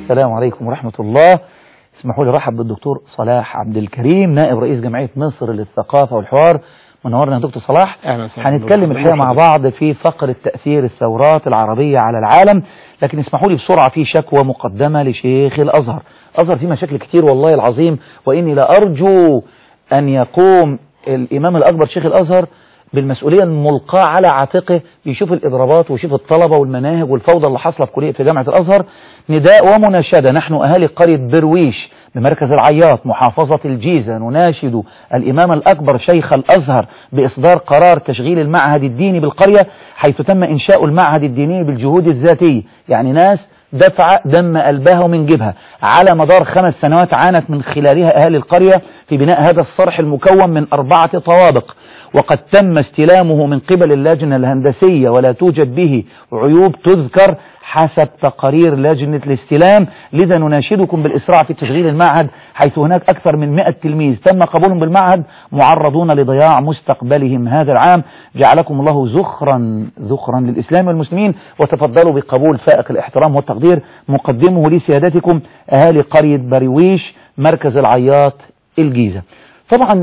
السلام عليكم ورحمة الله اسمحوا لي رحب بالدكتور صلاح عبد الكريم نائب رئيس جمعية مصر للثقافة والحوار منورنا يا دكتور صلاح أهلا وسهلا. هنتكلم الحقيقة مع بعض في فقرة تأثير الثورات العربية على العالم لكن اسمحوا لي بسرعة في شكوى مقدمة لشيخ الأزهر أزهر فيه مشاكل كتير والله العظيم وإني لأرجو أن يقوم الإمام الأكبر شيخ الأزهر بالمسؤولية الملقاة على عاتقه يشوف الإضرابات ويشوف الطلبة والمناهج والفوضى اللي حاصلة في كلية في جامعة الأزهر نداء ومناشدة نحن أهالي قرية برويش بمركز العياط محافظة الجيزة نناشد الإمام الأكبر شيخ الأزهر بإصدار قرار تشغيل المعهد الديني بالقرية حيث تم إنشاء المعهد الديني بالجهود الذاتية يعني ناس دفع دم قلبها ومن جبهة على مدار خمس سنوات عانت من خلالها أهالي القرية في بناء هذا الصرح المكون من أربعة طوابق وقد تم استلامه من قبل اللجنة الهندسية ولا توجد به عيوب تذكر حسب تقارير لجنة الاستلام لذا نناشدكم بالإسراع في تشغيل المعهد حيث هناك أكثر من 100 تلميذ تم قبولهم بالمعهد معرضون لضياع مستقبلهم هذا العام جعلكم الله زخرا ذخرا للإسلام والمسلمين وتفضلوا بقبول فائق الاحترام والتقدير مقدمه لسيادتكم أهالي قرية بريويش مركز العياط الجيزة طبعا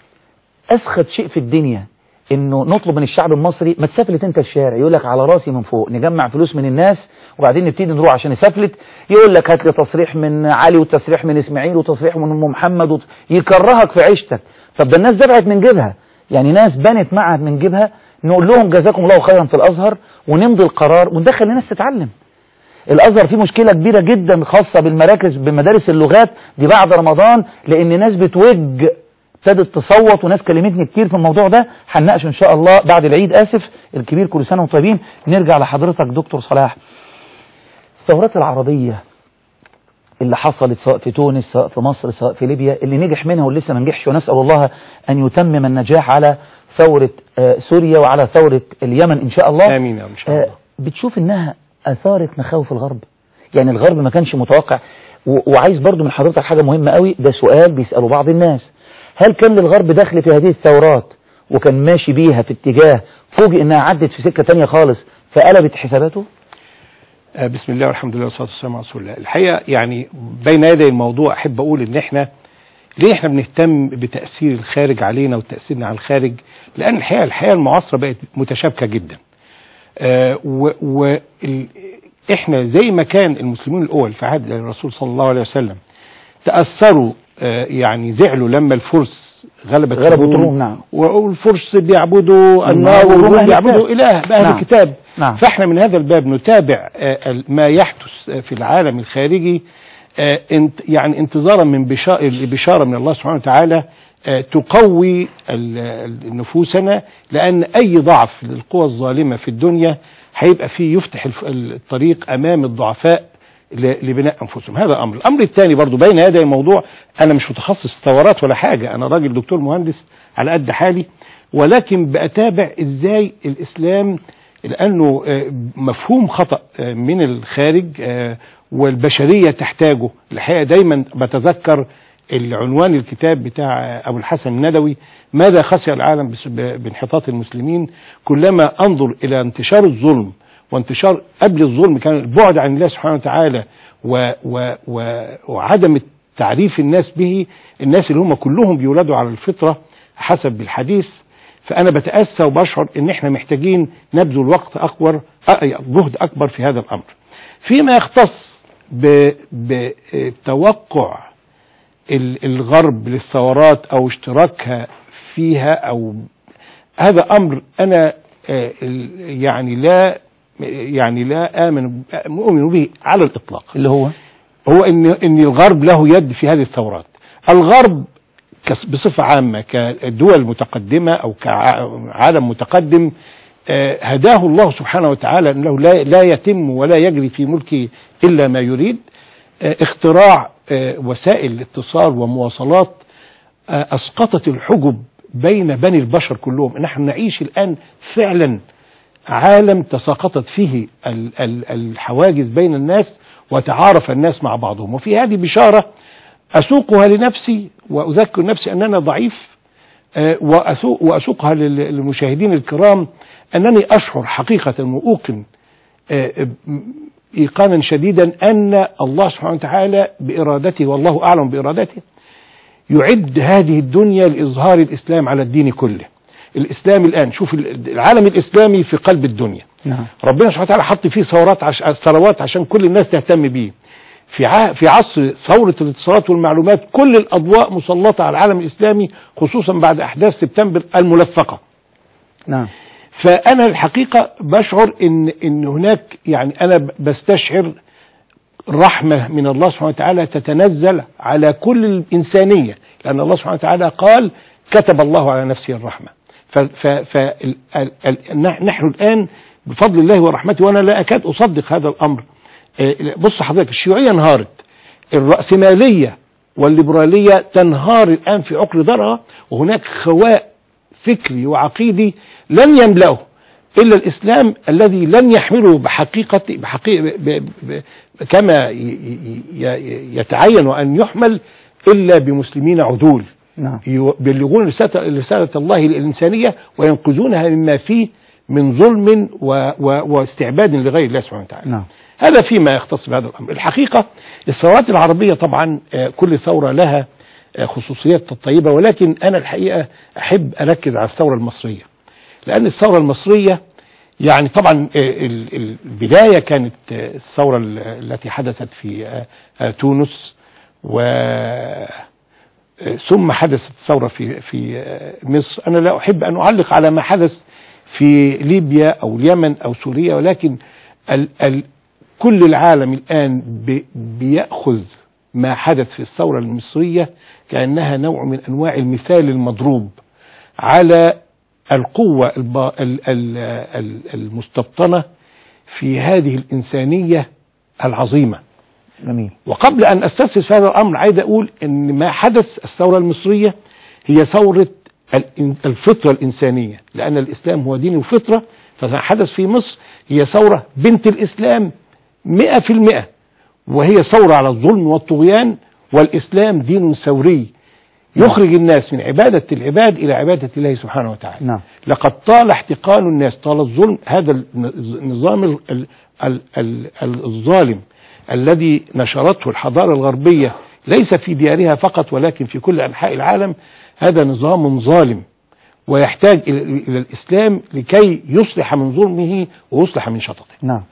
أسخط شيء في الدنيا انه نطلب من الشعب المصري ما تسافلت انت الشارع يقول لك على راسي من فوق نجمع فلوس من الناس وبعدين نبتدي نروح عشان نسافلت يقول لك هات لي تصريح من علي وتصريح من اسماعيل وتصريح من ام محمد وت... يكرهك في عيشتك طب ده الناس دفعت من جيبها يعني ناس بنت معهد من جيبها نقول لهم جزاكم الله خيرا في الازهر ونمضي القرار وندخل الناس تتعلم الازهر فيه مشكلة كبيرة جدا خاصة بالمراكز بمدارس اللغات دي بعد رمضان لان ناس بتوج ابتدت تصوت وناس كلمتني كتير في الموضوع ده هنناقش ان شاء الله بعد العيد اسف الكبير كل سنه وانتم طيبين نرجع لحضرتك دكتور صلاح الثورات العربيه اللي حصلت سواء في تونس سواء في مصر سواء في ليبيا اللي نجح منها واللي لسه ما نجحش ونسال الله ان يتمم النجاح على ثوره آه سوريا وعلى ثوره اليمن ان شاء الله امين ان شاء الله آه بتشوف انها اثارت مخاوف الغرب يعني الغرب ما كانش متوقع وعايز برضو من حضرتك حاجه مهمه قوي ده سؤال بيساله بعض الناس هل كان للغرب دخل في هذه الثورات وكان ماشي بيها في اتجاه فوجئ انها عدت في سكة تانية خالص فقلبت حساباته آه بسم الله والحمد لله والصلاة والسلام على رسول الله الحقيقة يعني بين يدي الموضوع أحب أقول إن إحنا ليه إحنا بنهتم بتأثير الخارج علينا وتأثيرنا على الخارج لأن الحقيقة الحياة المعاصرة بقت متشابكة جدا آه و إحنا زي ما كان المسلمين الأول في عهد الرسول صلى الله عليه وسلم تأثروا يعني زعلوا لما الفرس غلبت غلبوا الروم نعم والفرس بيعبدوا النار والروم بيعبدوا اله بأهل نعم. الكتاب نعم. فاحنا من هذا الباب نتابع ما يحدث في العالم الخارجي يعني انتظارا من بشارة من الله سبحانه وتعالى تقوي نفوسنا لأن أي ضعف للقوى الظالمة في الدنيا هيبقى فيه يفتح الطريق أمام الضعفاء لبناء انفسهم هذا امر الامر الثاني برضو بين يدي الموضوع انا مش متخصص ثورات ولا حاجة انا راجل دكتور مهندس على قد حالي ولكن بأتابع ازاي الاسلام لانه مفهوم خطأ من الخارج والبشرية تحتاجه الحقيقة دايما بتذكر العنوان الكتاب بتاع ابو الحسن الندوي ماذا خسر العالم بانحطاط المسلمين كلما انظر الى انتشار الظلم وانتشار قبل الظلم كان البعد عن الله سبحانه وتعالى و و و وعدم تعريف الناس به الناس اللي هم كلهم بيولدوا على الفطرة حسب الحديث فأنا بتأسى وبشعر إن إحنا محتاجين نبذل وقت أكبر جهد أكبر في هذا الأمر فيما يختص بتوقع الغرب للثورات أو اشتراكها فيها أو هذا أمر أنا يعني لا يعني لا آمن مؤمن به على الإطلاق اللي هو هو إن, إن الغرب له يد في هذه الثورات الغرب بصفة عامة كدول متقدمة أو كعالم متقدم هداه الله سبحانه وتعالى أنه لا, لا يتم ولا يجري في ملكه إلا ما يريد اختراع وسائل اتصال ومواصلات أسقطت الحجب بين بني البشر كلهم نحن نعيش الآن فعلا عالم تساقطت فيه الحواجز بين الناس وتعارف الناس مع بعضهم وفي هذه بشارة أسوقها لنفسي وأذكر نفسي أننا ضعيف وأسوق وأسوقها للمشاهدين الكرام أنني أشعر حقيقة وأوقن إيقانا شديدا أن الله سبحانه وتعالى بإرادته والله أعلم بإرادته يعد هذه الدنيا لإظهار الإسلام على الدين كله الإسلام الآن شوف العالم الإسلامي في قلب الدنيا نعم ربنا سبحانه وتعالى حط فيه ثورات عش... ثروات عشان كل الناس تهتم بيه في ع... في عصر ثورة الاتصالات والمعلومات كل الأضواء مسلطة على العالم الإسلامي خصوصا بعد أحداث سبتمبر الملفقة نعم فأنا الحقيقة بشعر إن إن هناك يعني أنا ب- بستشعر رحمة من الله سبحانه وتعالى تتنزل على كل الإنسانية لأن الله سبحانه وتعالى قال كتب الله على نفسه الرحمة ف ف ف ال- ال- ال- نح- نحن الآن بفضل الله ورحمته وأنا لا أكاد أصدق هذا الأمر آه، بص حضرتك الشيوعية انهارت الرأسمالية والليبرالية تنهار الآن في عقر دارها وهناك خواء فكري وعقيدي لن يملأه إلا الإسلام الذي لن يحمله بحقيقة بحقيقة ب ب كما ي- ي- ي- يتعين أن يحمل إلا بمسلمين عدول نعم يبلغون رسالة, رسالة الله للإنسانية وينقذونها مما فيه من ظلم و و واستعباد لغير الله سبحانه وتعالى نعم هذا فيما يختص بهذا الأمر الحقيقة الثورات العربية طبعا آه، كل ثورة لها آه، خصوصيات طيبة ولكن أنا الحقيقة أحب أركز على الثورة المصرية لأن الثورة المصرية يعني طبعا آه، ال- ال- البداية كانت آه، الثورة ال- التي حدثت في آه، آه، تونس و آه، ثم حدثت ثورة في في آه، مصر أنا لا أحب أن أعلق على ما حدث في ليبيا أو اليمن أو سوريا ولكن ال ال كل العالم الآن بي- بيأخذ ما حدث في الثورة المصرية كأنها نوع من أنواع المثال المضروب على القوة الب- ال- ال- ال- المستبطنة في هذه الإنسانية العظيمة جميل وقبل أن أستفسر في هذا الأمر عايز أقول أن ما حدث الثورة المصرية هي ثورة الإن- الفطرة الإنسانية لأن الإسلام هو دين الفطرة فما حدث في مصر هي ثورة بنت الإسلام مئة في المئة وهي ثورة على الظلم والطغيان والإسلام دين ثوري يخرج الناس من عبادة العباد إلى عبادة الله سبحانه وتعالى نعم لقد طال احتقان الناس طال الظلم هذا النظام ال- ال- ال- ال- ال- الظالم الذي نشرته الحضارة الغربية ليس في ديارها فقط ولكن في كل أنحاء العالم هذا نظام ظالم ويحتاج إلى إلى الإسلام لكي يصلح من ظلمه ويصلح من شططه نعم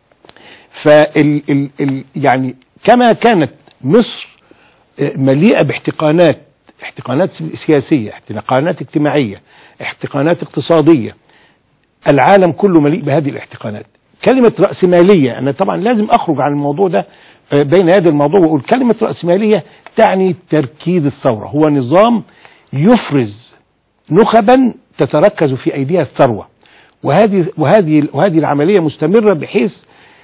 فال ال ال يعني كما كانت مصر آه، مليئة باحتقانات احتقانات سياسية احتقانات اجتماعية احتقانات اقتصادية العالم كله مليء بهذه الاحتقانات كلمة رأسمالية أنا طبعا لازم أخرج عن الموضوع ده آه، بين هذا الموضوع وأقول كلمة رأسمالية تعني تركيز الثورة هو نظام يفرز نخبا تتركز في أيديها الثروة وهذه وهذه وهذه العملية مستمرة بحيث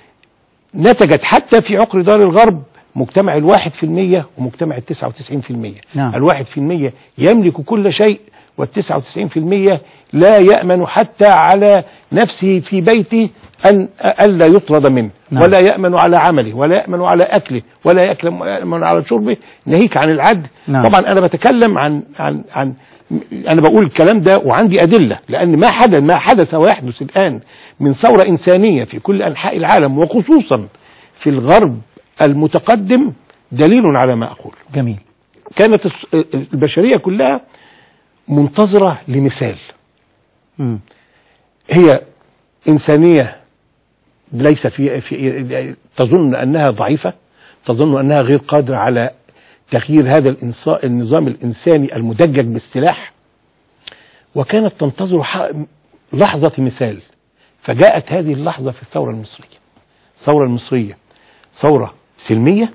نتجت حتى في عقر دار الغرب مجتمع الواحد في المية ومجتمع التسعة وتسعين في المية نعم. الواحد في المية يملك كل شيء والتسعة وتسعين في المية لا يأمن حتى على نفسه في بيته أن ألا يطرد منه نعم. ولا يأمن على عمله ولا يأمن على أكله ولا يأمن على شربه ناهيك عن العدل نعم. طبعا أنا بتكلم عن عن عن أنا بقول الكلام ده وعندي أدلة لأن ما حدث ما حدث ويحدث الآن من ثورة إنسانية في كل أنحاء العالم وخصوصا في الغرب المتقدم دليل على ما أقول جميل كانت الس- البشرية كلها منتظرة لمثال مم. هي إنسانية ليس في, في تظن أنها ضعيفة تظن أنها غير قادرة على تغيير هذا الإنصا- النظام الإنساني المدجج بالسلاح وكانت تنتظر ح- لحظة مثال فجاءت هذه اللحظة في الثورة المصرية الثورة المصرية ثورة سلمية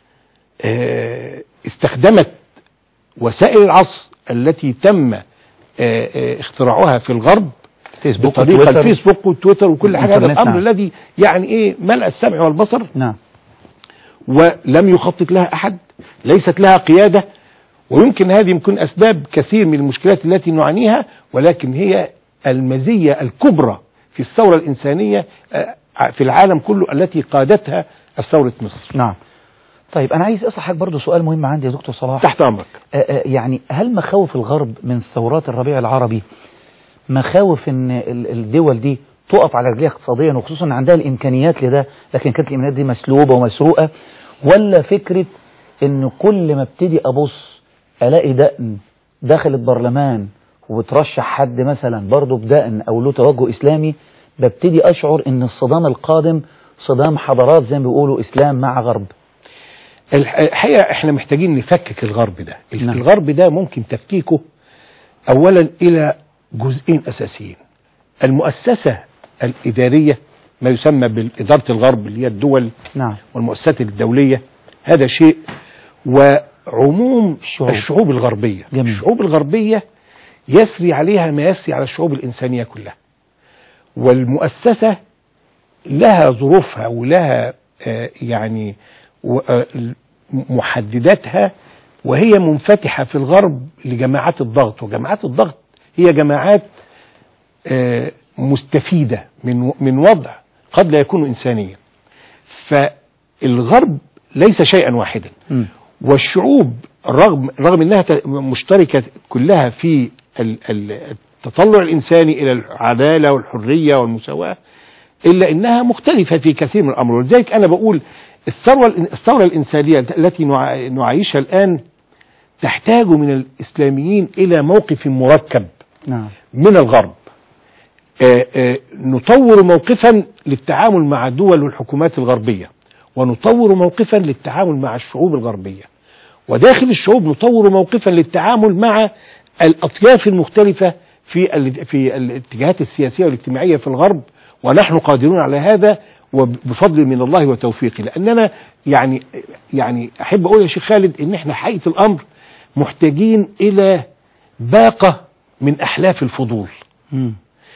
آه، استخدمت وسائل العصر التي تم آه، آه، اختراعها في الغرب فيسبوك بطريقة وتويتر. الفيسبوك والتويتر وكل حاجة هذا والإنترنت، الأمر نعم. الذي يعني إيه ملأ السمع والبصر نعم ولم يخطط لها أحد ليست لها قيادة ويمكن هذه يمكن أسباب كثير من المشكلات التي نعانيها ولكن هي المزية الكبرى في الثورة الإنسانية آه، في العالم كله التي قادتها الثورة مصر نعم طيب أنا عايز أسأل حضرتك برضو سؤال مهم عندي يا دكتور صلاح تحت أمرك آه، آه، يعني هل مخاوف الغرب من ثورات الربيع العربي مخاوف ان ال- الدول دي تقف على رجليها اقتصاديا وخصوصا ان عندها الامكانيات لده لكن كانت الامكانيات دي مسلوبه ومسروقه ولا فكره ان كل ما ابتدي ابص الاقي دقن داخل البرلمان وبترشح حد مثلا برضه بدقن او له توجه اسلامي ببتدي اشعر ان الصدام القادم صدام حضارات زي ما بيقولوا اسلام مع غرب الح- الحقيقة احنا محتاجين نفكك الغرب ده نعم. الغرب ده ممكن تفكيكه اولا الى جزئين اساسيين المؤسسة الادارية ما يسمى بإدارة الغرب اللي هي الدول نعم والمؤسسات الدولية هذا شيء وعموم الشعوب. الشعوب الغربية جميل. الشعوب الغربية يسري عليها ما يسري على الشعوب الإنسانية كلها والمؤسسة لها ظروفها ولها آه، يعني و- آه، محدداتها وهي منفتحة في الغرب لجماعات الضغط وجماعات الضغط هي جماعات آه، مستفيدة من من وضع قد لا يكون إنسانيا فالغرب ليس شيئا واحدا مم. والشعوب رغم رغم انها ت- مشتركه كلها في ال- ال- التطلع الانساني الى العداله والحريه والمساواه الا انها مختلفه في كثير من الامر ولذلك انا بقول الثوره الإن- الثوره الانسانيه التي نع- نعيشها الان تحتاج من الاسلاميين الى موقف مركب نعم من الغرب آه، آه، نطور موقفا للتعامل مع الدول والحكومات الغربية ونطور موقفا للتعامل مع الشعوب الغربية وداخل الشعوب نطور موقفا للتعامل مع الأطياف المختلفة في ال- في الاتجاهات السياسية والاجتماعية في الغرب ونحن قادرون على هذا وبفضل من الله وتوفيقه لأننا يعني يعني أحب أقول يا شيخ خالد إن إحنا حقيقة الأمر محتاجين إلى باقة من أحلاف الفضول مم.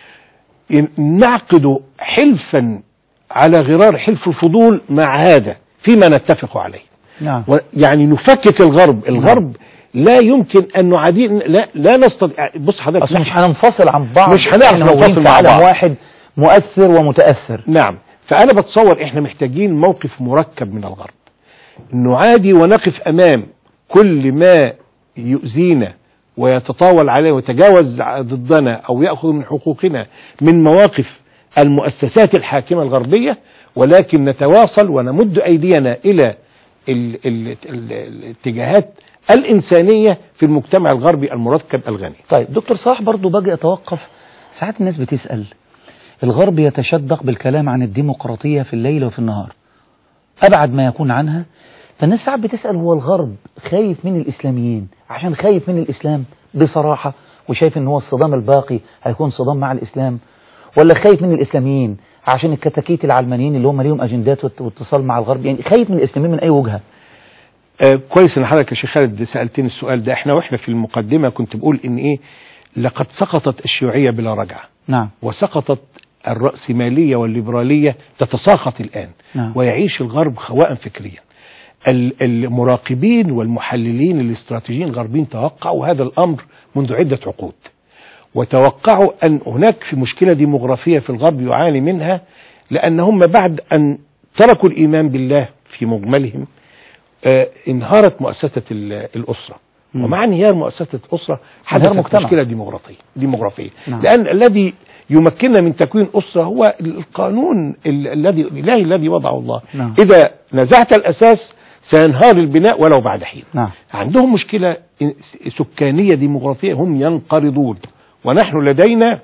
نعقد حلفا على غرار حلف الفضول مع هذا فيما نتفق عليه نعم و- يعني نفكك الغرب الغرب لا يمكن ان نعادي لا لا نستطيع بص حضرتك اصل مش نحن- هننفصل عن بعض مش هنعرف إحنا موجودين ننفصل في مع عالم بعض. واحد مؤثر ومتاثر نعم فانا بتصور احنا محتاجين موقف مركب من الغرب نعادي ونقف امام كل ما يؤذينا ويتطاول علينا ويتجاوز ضدنا او ياخذ من حقوقنا من مواقف المؤسسات الحاكمه الغربيه ولكن نتواصل ونمد ايدينا الى ال ال ال الاتجاهات الانسانيه في المجتمع الغربي المركب الغني. طيب دكتور صلاح برضو باجي اتوقف ساعات الناس بتسال الغرب يتشدق بالكلام عن الديمقراطيه في الليل وفي النهار ابعد ما يكون عنها فالناس ساعات بتسال هو الغرب خايف من الاسلاميين عشان خايف من الاسلام بصراحه وشايف ان هو الصدام الباقي هيكون صدام مع الاسلام ولا خايف من الاسلاميين عشان الكتاكيت العلمانيين اللي هم ليهم اجندات وات- واتصال مع الغرب يعني خايف من الاسلاميين من اي وجهه آه كويس ان حضرتك يا شيخ خالد سالتني السؤال ده احنا واحنا في المقدمه كنت بقول ان ايه لقد سقطت الشيوعيه بلا رجعه نعم وسقطت الرأسمالية والليبرالية تتساقط الآن نعم. ويعيش الغرب خواء فكريا ال- المراقبين والمحللين الاستراتيجيين الغربيين توقعوا هذا الأمر منذ عدة عقود وتوقعوا أن هناك في مشكلة ديموغرافية في الغرب يعاني منها لأن هم بعد أن تركوا الإيمان بالله في مجملهم آه انهارت مؤسسة ال- الأسرة مم. ومع انهيار مؤسسة الأسرة انهيار حدثت مجتمع. مشكلة ديموغرافية ديموغرافية نعم. لأن الذي يمكننا من تكوين أسرة هو القانون ال- الذي الإلهي الذي وضعه الله نعم. إذا نزعت الأساس سينهار البناء ولو بعد حين نعم عندهم مشكلة سكانية ديموغرافية هم ينقرضون ونحن لدينا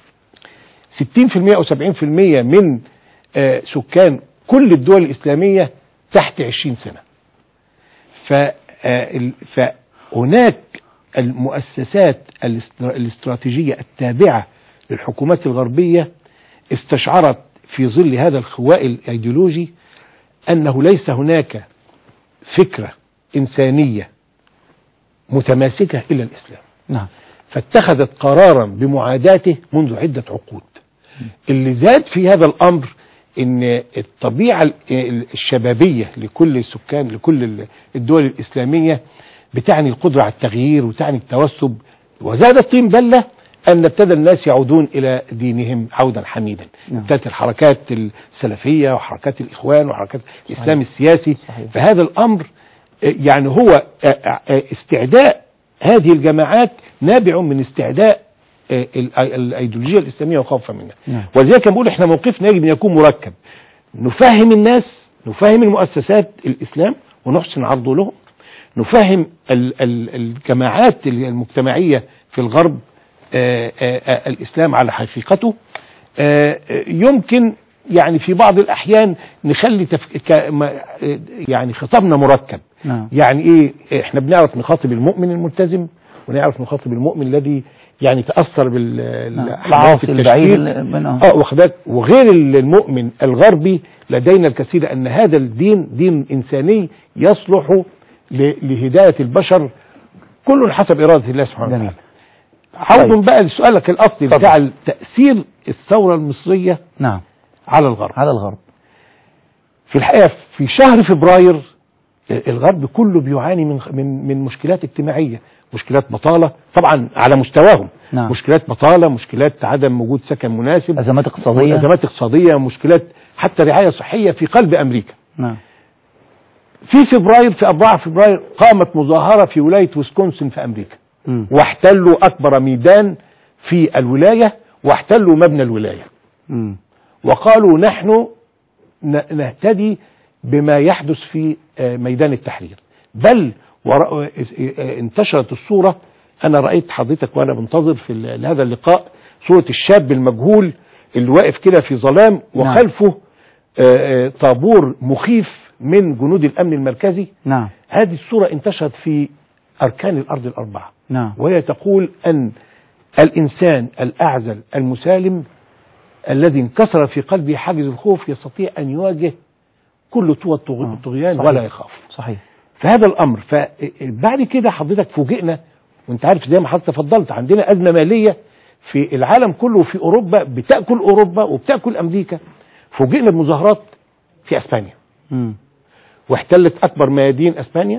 60% أو 70% من آه، سكان كل الدول الإسلامية تحت 20 سنة ف- آه، ال- فهناك المؤسسات الاست- الاستراتيجية التابعة للحكومات الغربية استشعرت في ظل هذا الخواء الأيديولوجي أنه ليس هناك فكرة إنسانية متماسكة إلا الإسلام نعم فاتخذت قرارا بمعاداته منذ عدة عقود اللي زاد في هذا الأمر ان الطبيعة ال- الشبابية لكل السكان لكل ال- الدول الإسلامية بتعني القدرة على التغيير وتعني التوسب وزاد الطين بلة أن ابتدى الناس يعودون إلى دينهم عودا حميدا نعم. ابتدت الحركات السلفية وحركات الإخوان وحركات الإسلام صحيح. السياسي صحيح. فهذا الأمر آه، يعني هو آه، آه، استعداء هذه الجماعات نابع من استعداء آه، ال- الايديولوجيه الاسلاميه وخوفا منها نعم. ولذلك كان بقول احنا موقفنا يجب ان يكون مركب نفهم الناس نفهم المؤسسات الاسلام ونحسن عرضه لهم نفهم ال ال الجماعات المجتمعيه في الغرب آه، آه، آه، الاسلام على حقيقته آه، آه، يمكن يعني في بعض الاحيان نخلي تف... ك... ما- آه، يعني خطابنا مركب نعم يعني ايه احنا بنعرف نخاطب المؤمن الملتزم ونعرف نخاطب المؤمن الذي يعني تاثر بال نعم. الأحداث العاصي البعيد التشكيل. اللي- من- آه. اه واخدك وغير المؤمن الغربي لدينا الكثير ان هذا الدين دين انساني يصلح ل- لهدايه البشر كل حسب اراده الله سبحانه جميل. وتعالى. عوض طيب. بقى لسؤالك الاصلي اتفضل. بتاع تاثير الثوره المصريه نعم على الغرب على الغرب في الحقيقه في شهر فبراير الغرب كله بيعاني من من من مشكلات اجتماعيه مشكلات بطاله طبعا على مستواهم نعم. مشكلات بطاله مشكلات عدم وجود سكن مناسب أزمات اقتصادية ازمات اقتصاديه مشكلات حتى رعايه صحيه في قلب امريكا نعم في فبراير في 4 فبراير قامت مظاهره في ولايه ويسكونسن في امريكا مم. واحتلوا اكبر ميدان في الولايه واحتلوا مبنى الولايه مم. وقالوا نحن ن- نهتدي بما يحدث في آه، ميدان التحرير بل ور- آه، انتشرت الصورة أنا رأيت حضرتك وأنا بنتظر في ال- هذا اللقاء صورة الشاب المجهول اللي واقف كده في ظلام وخلفه آه، آه، طابور مخيف من جنود الأمن المركزي نعم هذه الصورة انتشرت في أركان الأرض الأربعة نعم وهي تقول أن الإنسان الأعزل المسالم الذي انكسر في قلبه حاجز الخوف يستطيع أن يواجه كل طوى الطغ- آه، الطغيان صحيح. ولا يخاف صحيح فهذا الأمر فبعد كده حضرتك فوجئنا وانت عارف زي ما حضرتك تفضلت عندنا أزمة مالية في العالم كله وفي أوروبا بتأكل أوروبا وبتأكل أمريكا فوجئنا بمظاهرات في أسبانيا مم. واحتلت أكبر ميادين أسبانيا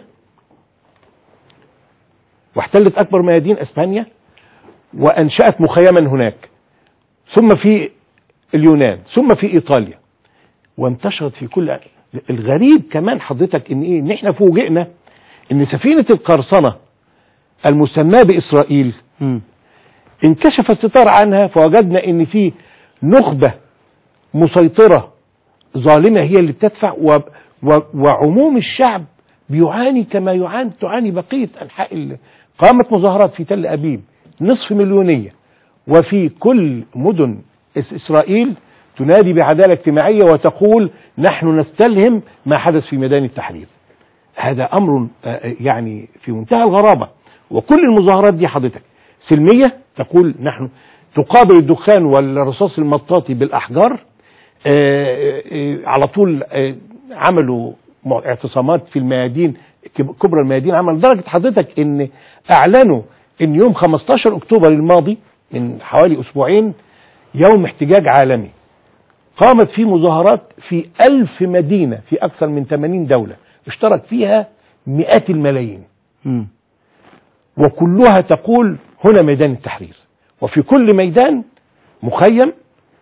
واحتلت أكبر ميادين أسبانيا وأنشأت مخيما هناك ثم في اليونان ثم في إيطاليا وانتشرت في كل الغريب كمان حضرتك ان ايه ان احنا فوجئنا ان سفينة القرصنة المسماة بإسرائيل مم. انكشف الستار عنها فوجدنا ان في نخبة مسيطرة ظالمة هي اللي بتدفع و و وعموم الشعب بيعاني كما يعاني تعاني بقية أنحاء ال- قامت مظاهرات في تل أبيب نصف مليونية وفي كل مدن إس إسرائيل تنادي بعدالة اجتماعية وتقول نحن نستلهم ما حدث في ميدان التحرير هذا أمر آه، يعني في منتهى الغرابة وكل المظاهرات دي حضرتك سلمية تقول نحن تقابل الدخان والرصاص المطاطي بالأحجار آه، آه، على طول آه، عملوا مع- اعتصامات في الميادين كب- كبرى الميادين عمل لدرجة حضرتك ان اعلنوا ان يوم 15 اكتوبر الماضي من حوالي اسبوعين يوم احتجاج عالمي قامت فيه مظاهرات في ألف مدينة في أكثر من 80 دولة اشترك فيها مئات الملايين مم. وكلها تقول هنا ميدان التحرير وفي كل ميدان مخيم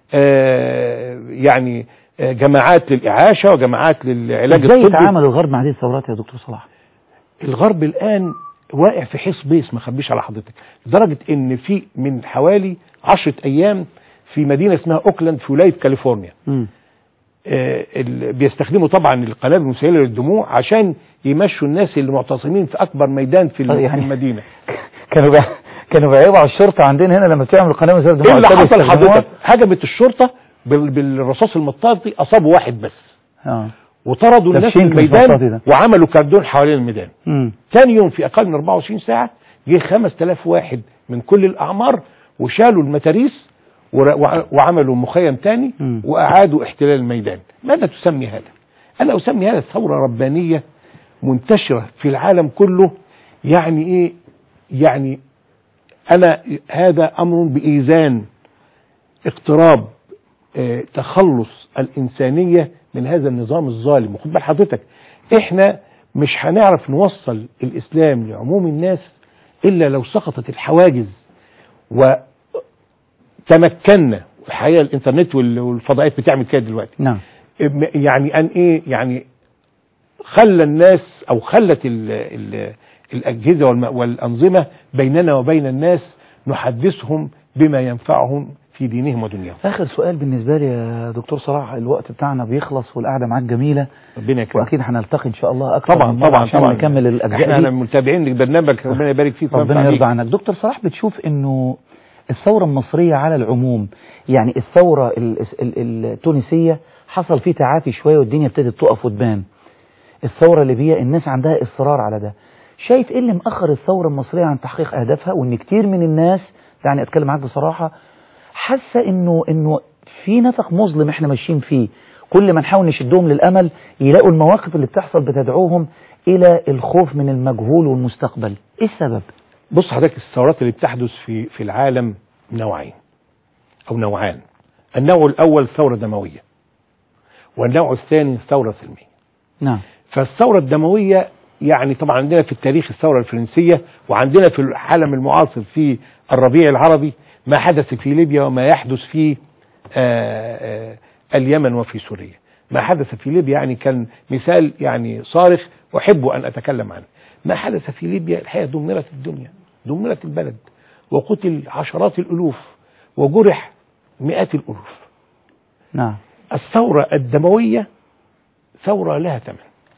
آه، يعني آه، جماعات للإعاشة وجماعات للعلاج ازاي الطبي يتعامل الغرب مع هذه الثورات يا دكتور صلاح الغرب الآن واقع في حيص بيس ما خبيش على حضرتك لدرجة ان في من حوالي عشرة ايام في مدينة اسمها اوكلاند في ولاية كاليفورنيا مم. آه، ال- بيستخدموا طبعا القنابل المسيلة للدموع عشان يمشوا الناس اللي معتصمين في اكبر ميدان في ال- طيب في يعني- المدينة كانوا بقى كانوا بيعيبوا على الشرطة عندنا هنا لما بتعمل قناة مسيرة ايه اللي حصل حضرتك هجمت الشرطة بال- بالرصاص المطاطي اصابوا واحد بس اه وطردوا الناس من تفشينك مش مطاطي الميدان ده. وعملوا كاردون حوالين الميدان مم. تاني يوم في اقل من 24 ساعه جه 5000 واحد من كل الاعمار وشالوا المتاريس ور- وع- وعملوا مخيم تاني مم. واعادوا احتلال الميدان ماذا تسمي هذا انا اسمي هذا ثوره ربانيه منتشره في العالم كله يعني ايه يعني انا هذا امر بايذان اقتراب آه، تخلص الإنسانية من هذا النظام الظالم وخد بال حضرتك احنا مش هنعرف نوصل الإسلام لعموم الناس إلا لو سقطت الحواجز وتمكنا الحقيقة الإنترنت وال- والفضائيات بتعمل كده دلوقتي نعم م- يعني أن إيه يعني خلى الناس أو خلت ال ال الأجهزة والم- والأنظمة بيننا وبين الناس نحدثهم بما ينفعهم في دينهم ودنياهم آخر سؤال بالنسبة لي يا دكتور صلاح الوقت بتاعنا بيخلص والقعدة معاك جميلة ربنا يكرمك وأكيد هنلتقي إن شاء الله أكثر طبعا من مرة طبعا عشان طبعا نكمل الأجزاء احنا دي متابعين لبرنامجك ربنا يبارك فيك وينفع ربنا بيك. يرضى عنك دكتور صلاح بتشوف انه الثورة المصرية على العموم يعني الثورة ال- ال- التونسية حصل فيه تعافي شوية والدنيا ابتدت تقف وتبان الثورة الليبية الناس عندها إصرار على ده شايف ايه اللي مأخر الثورة المصرية عن تحقيق أهدافها وان كتير من الناس يعني أتكلم معاك بصراحة حاسة انه انه في نفق مظلم احنا ماشيين فيه كل ما نحاول نشدهم للأمل يلاقوا المواقف اللي بتحصل بتدعوهم إلى الخوف من المجهول والمستقبل ايه السبب؟ بص حضرتك الثورات اللي بتحدث في في العالم نوعين او نوعان النوع الاول ثوره دمويه والنوع الثاني ثوره سلميه نعم فالثوره الدمويه يعني طبعا عندنا في التاريخ الثوره الفرنسيه وعندنا في العالم المعاصر في الربيع العربي ما حدث في ليبيا وما يحدث في آه، آه، اليمن وفي سوريا ما حدث في ليبيا يعني كان مثال يعني صارخ احب ان اتكلم عنه ما حدث في ليبيا الحقيقه دمرت الدنيا دمرت البلد وقتل عشرات الالوف وجرح مئات الالوف نعم الثورة الدموية ثورة لها ثمن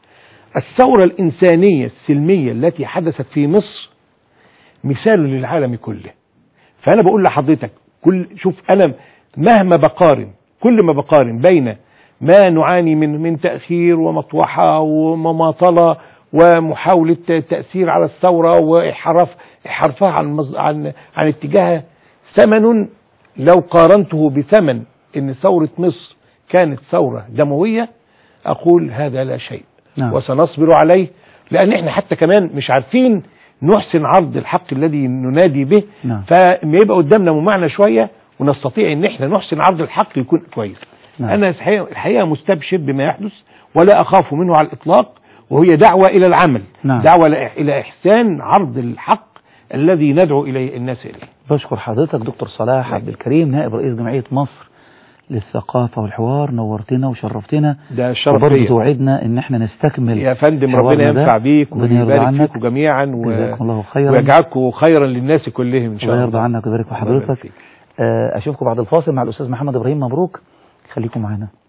الثورة الإنسانية السلمية التي حدثت في مصر مثال للعالم كله فأنا بقول لحضرتك كل شوف أنا مهما بقارن كل ما بقارن بين ما نعاني من من تأخير ومطوحة ومماطلة ومحاولة تأثير على الثورة وإحراف إحرافها عن مز- عن عن اتجاهها ثمن لو قارنته بثمن ان ثورة مصر كانت ثورة دموية اقول هذا لا شيء نعم. وسنصبر عليه لان احنا حتى كمان مش عارفين نحسن عرض الحق الذي ننادي به نعم. فما يبقى قدامنا ممعنى شوية ونستطيع ان احنا نحسن عرض الحق يكون كويس نعم. انا الحقيقة الحقيقة مستبشر بما يحدث ولا اخاف منه على الاطلاق وهي دعوة الى العمل نعم. دعوة لإح- الى احسان عرض الحق الذي ندعو اليه الناس اليه بشكر حضرتك دكتور صلاح عبد الكريم نائب رئيس جمعية مصر للثقافة والحوار نورتنا وشرفتنا ده الشرف وبرضه ليا. توعدنا ان احنا نستكمل يا فندم حوارنا ربنا ده. ينفع بيك ربنا يرضى ويبارك عنك فيكم جميعا و... جزاكم الله خيرا ويجعلكم خيرا للناس كلهم ان شاء الله الله يرضى عنك ويبارك في الله يبارك حضرتك فيك. آه، اشوفكم بعد الفاصل مع الاستاذ محمد ابراهيم مبروك خليكم معانا